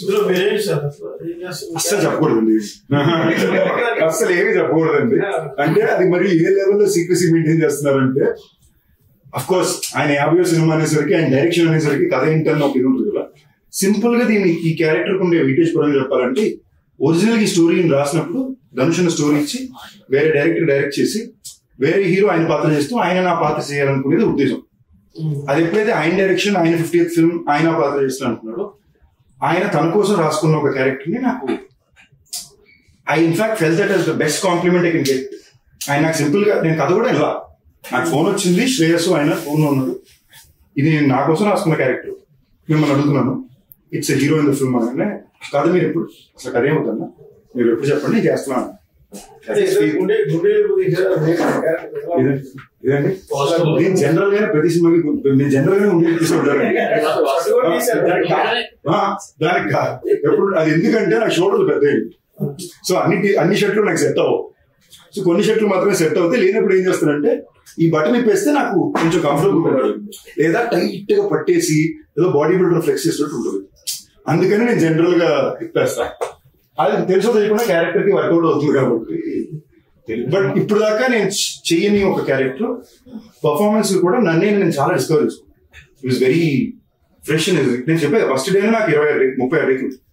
ఇందులో మీరేంటి సార్ అసలు ఏం చేస్తున్నారు? అస్సలు చెప్పకూడదండి అస్సలు ఏమీ చెప్పకూడదండి అంటే అది మరి ఏ లెవెల్లో సీక్రసీ మెయింటైన్ చేస్తున్నారంటే అఫ్ కోర్స్ ఆయన యాభై సినిమా అనేసరికి ఆయన డైరెక్షన్ అనేసరికి కథ ఏంటని ఒక ఇది ఉంటుంది కదా సింపుల్ గా దీన్ని ఈ క్యారెక్టర్ ఉండే వెయిటేజ్ పరంగా చెప్పాలంటే ఒరిజినల్ ఈ స్టోరీని రాసినప్పుడు ధనుష్ స్టోరీ ఇచ్చి వేరే డైరెక్టర్ డైరెక్ట్ చేసి వేరే హీరో ఆయన పాత్ర చేస్తూ ఆయన నా పాత్ర చేయాలనుకునేది ఉద్దేశం అది ఎప్పుడైతే ఆయన డైరెక్షన్ ఆయన ఫిఫ్టీ ఫిల్మ్ ఆయన పాత్ర చేస్తున్నా అనుకున్నాడో ఆయన తన కోసం రాసుకున్న ఒక క్యారెక్టర్ ని నాకు I in fact felt that is the best compliment I can get ఆయన నాకు సింపుల్ గా నేను కథ కూడా ఇలా నాకు ఫోన్ వచ్చింది శ్రేయస్ ఆయన ఫోన్ లో ఉన్నాడు ఇది నేను నా కోసం రాసుకున్న క్యారెక్టర్ మిమ్మల్ని అడుగుతున్నాను it's hero in the film అనగానే కథ మీరు ఎప్పుడు అసలు కథ ఏమవుతుందా మీరు ఎప్పుడు చెప్పండి నేను చేస్తున్నాను అదే ఏదో గుండె గుండె తీసారు, అదే క్యారెక్టర్. ఇదండి ఇదండి నేను జనరల్ గా ప్రతి సినిమాకి నేను జనరల్ గా ఉండే తీసుకుంటాను అది కూడా తీశారు. దానికి కారణం ఆ, దానికి కాదు ఎప్పుడు అది ఎందుకంటే నా షోల్డర్లు పెద్ద సో అన్ని అన్ని షర్ట్లు నాకు సెట్ అవ్వవు సో కొన్ని షర్ట్లు మాత్రమే సెట్ అవుతాయి లేనప్పుడు ఏం చేస్తానంటే ఈ బటన్ ఇప్పేస్తే నాకు కొంచెం కంఫర్టబుల్ ఉంటుంది లేదా టైట్ గా పట్టేసి ఏదో బాడీ బిల్డర్ ఫ్లెక్స్ చేసినట్టు ఉంటుంది అందుకని నేను జనరల్ గా ఇప్పేస్తా అది తెలుసో తెలియకుండా క్యారెక్టర్ కి వర్కౌట్ అవుతుంది కాబట్టి బట్ ఇప్పుడు దాకా నేను చెయ్యని ఒక క్యారెక్టర్ పర్ఫార్మెన్స్ కూడా నన్నే నేను చాలా డిస్కవర్ చేసుకున్నాను ఇట్ వెరీ ఫ్రెష్ నేను చెప్పే ఫస్ట్ డే నాకు ఇరవై ముప్పై రేకులు